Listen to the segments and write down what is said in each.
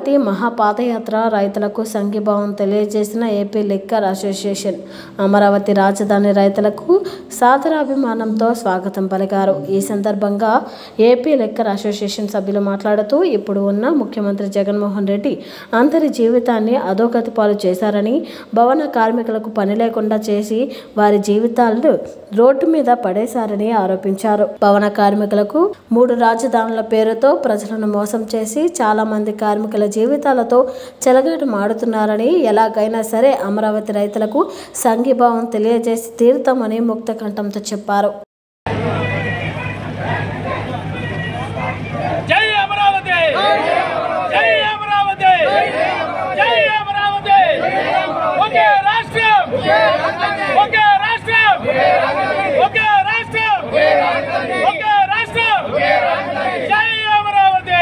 అమరావతి మహాపాదయాత్ర రైతులకు సంఘీభావం తెలియజేసిన ఏపీ లిక్కర్ అసోసియేషన్ అమరావతి రాజధాని రైతులకు సాదరాభిమానంతో స్వాగతం పలికారు ఈ సందర్భంగా ఏపీ లిక్కర్ అసోసియేషన్ సభ్యులు మాట్లాడుతూ ఇప్పుడు ఉన్న ముఖ్యమంత్రి జగన్మోహన్ రెడ్డి అందరి జీవితాన్ని అధోగతి పాలు చేశారని భవన కార్మికులకు పని లేకుండా చేసి వారి జీవితాలను రోడ్డు మీద పడేశారని ఆరోపించారు భవన కార్మికులకు మూడు రాజధానుల పేరుతో ప్రజలను మోసం చేసి చాలా మంది కార్మికుల జీవితాలతో చెలగాట మాడుతున్నారని ఎలాగైనా సరే అమరావతి రైతులకు సంఘీభావం తెలియజేసి తీరుతామని ముక్త కంఠంతో చెప్పారు జై అమరావతి జై అమరావతి జై అమరావతి ఒకే రాష్ట్రం ఒకే రాష్ట్రం ఒకే రాష్ట్రం ఒకే రాష్ట్రం జై అమరావతి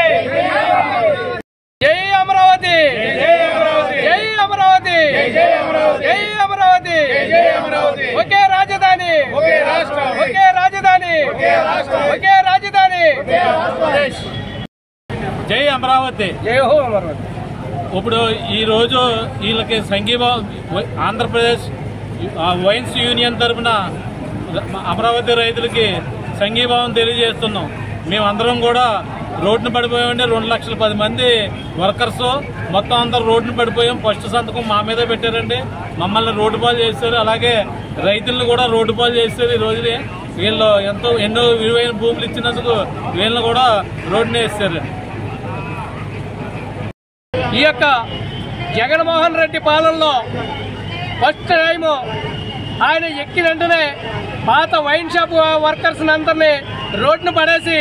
జై అమరావతి జై అమరావతి జై అమరావతి జై అమరావతి ఒకే రాజధాని ఒకే రాష్ట్రం ఒకే రాజధాని ఒకే రాష్ట్రం ఒకే రాజధాని జై అమరావతి జై హో అమరావతి ఇప్పుడు ఈ రోజు వీళ్ళకి సంఘీభావం వై- ఆంధ్రప్రదేశ్ ఆ, వైన్స్ యూనియన్ తరఫున అమరావతి రైతులకి సంఘీభావం తెలియజేస్తున్నాం మేమందరం కూడా రోడ్డున పడిపోయామండి రెండు లక్షల పది మంది వర్కర్స్ మొత్తం అందరూ రోడ్డున పడిపోయాం ఫస్ట్ సంతకం మా మీదే పెట్టారండి మమ్మల్ని రోడ్డు పాలు చేశారు అలాగే రైతులను కూడా రోడ్డు పాలు చేశారు ఈ రోజుని వీళ్ళు ఎంతో ఎన్నో విలువైన భూములు ఇచ్చినందుకు వీళ్ళని కూడా రోడ్డున వేస్తారు ఈ యొక్క జగన్మోహన్ రెడ్డి పాలనలో ఫస్ట్ టైం ఆయన ఎక్కిన వెంటనే పాత వైన్ షాప్ వర్కర్స్ అందరినీ రోడ్డును పడేసి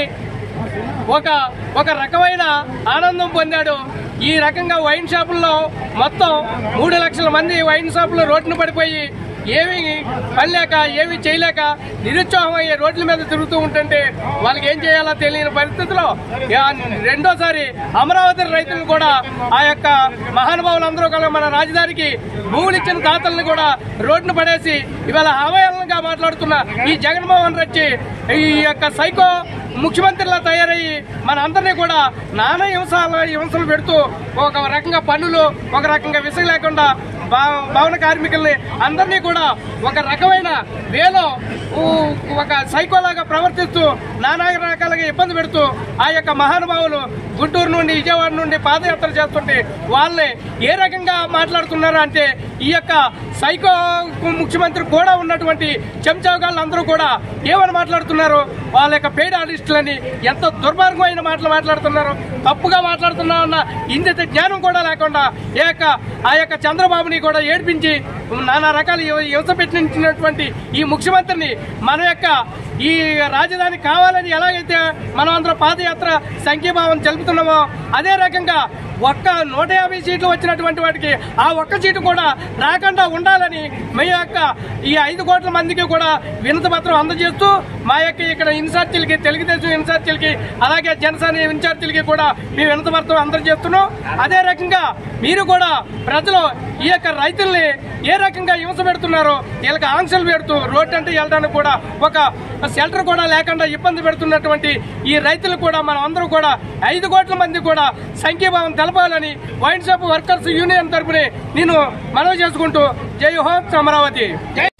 ఒక ఒక రకమైన ఆనందం పొందాడు ఈ రకంగా వైన్ షాపుల్లో మొత్తం మూడు లక్షల మంది వైన్ షాపులు రోడ్డును పడిపోయి ఏమి పని లేక ఏమి చేయలేక నిరుత్సాహం అయ్యే రోడ్ల మీద తిరుగుతూ ఉంటుంటే వాళ్ళకి ఏం చేయాలో తెలియని పరిస్థితిలో ఆ రెండోసారి అమరావతి రైతులు కూడా ఆ యొక్క మహానుభావులందరూ కూడా మన రాజధానికి భూములు ఇచ్చిన దాతలను కూడా రోడ్డును పడేసి ఇవాళ అవయాలంగా మాట్లాడుతున్న ఈ జగన్మోహన్ రెడ్డి ఈ యొక్క సైకో ముఖ్యమంత్రిలా తయారయ్యి మన అందరినీ కూడా నానా హింసలు హింసలు పెడుతూ ఒక రకంగా పన్నులు ఒక రకంగా విసుగు లేకుండా భా- భవన కార్మికుల్ని అందరినీ కూడా ఒక రకమైన వేలో ఊ- ఒక సైకోలాగా ప్రవర్తిస్తూ నానా రకాలుగా ఇబ్బంది పెడుతూ ఆ యొక్క మహానుభావులు గుంటూరు నుండి విజయవాడ నుండి పాదయాత్ర చేస్తుంటే వాళ్ళని ఏ రకంగా మాట్లాడుతున్నారు అంటే ఈ యొక్క సైకో ముఖ్యమంత్రి కూడా ఉన్నటువంటి చెంచాగాళ్ళు అందరూ కూడా ఏమని మాట్లాడుతున్నారు వాళ్ళ యొక్క పెయిడ్ ఆర్టిస్టులని ఎంత దుర్మార్గమైన మాటలు మాట్లాడుతున్నారు తప్పుగా మాట్లాడుతున్నా ఉన్న ఇంత జ్ఞానం కూడా లేకుండా ఏ యొక్క ఆ యొక్క చంద్రబాబుని కూడా ఏడ్పించి నానా రకాల హింస- హింస పెట్టించినటువంటి ఈ ముఖ్యమంత్రిని మన యొక్క ఈ రాజధాని కావాలని ఎలాగైతే మనం అందరం పాదయాత్ర సంఖ్యభావం తెలుపుతున్నామో అదే రకంగా ఒక్క నూట యాభై సీట్లు వచ్చినటువంటి వాటికి ఆ ఒక్క సీటు కూడా రాకుండా ఉండాలని మీ యొక్క ఈ ఐదు కోట్ల మందికి కూడా వినతి పత్రం అందజేస్తూ మా యొక్క ఇక్కడ ఇన్ఛార్జీలకి తెలుగుదేశం ఇన్ఛార్జీలకి అలాగే జనసేన ఇన్ఛార్జీలకి కూడా మేము వినతి పత్రం అందజేస్తున్నాం అదే రకంగా మీరు కూడా ప్రజలు ఈ యొక్క రైతుల్ని ఏ రకంగా హింస పెడుతున్నారో వీళ్ళకి ఆంక్షలు పెడుతూ రోడ్డు అంటే వెళ్ళడానికి కూడా ఒక షెల్టర్ కూడా లేకుండా ఇబ్బంది పెడుతున్నటువంటి ఈ రైతులు కూడా మనం అందరూ కూడా ఐదు కోట్ల మంది కూడా సంఖ్యాభావం తెలపాలని వైన్ షాప్ వర్కర్స్ యూనియన్ తరపున నేను మనవి చేసుకుంటూ జై హోమ్ అమరావతి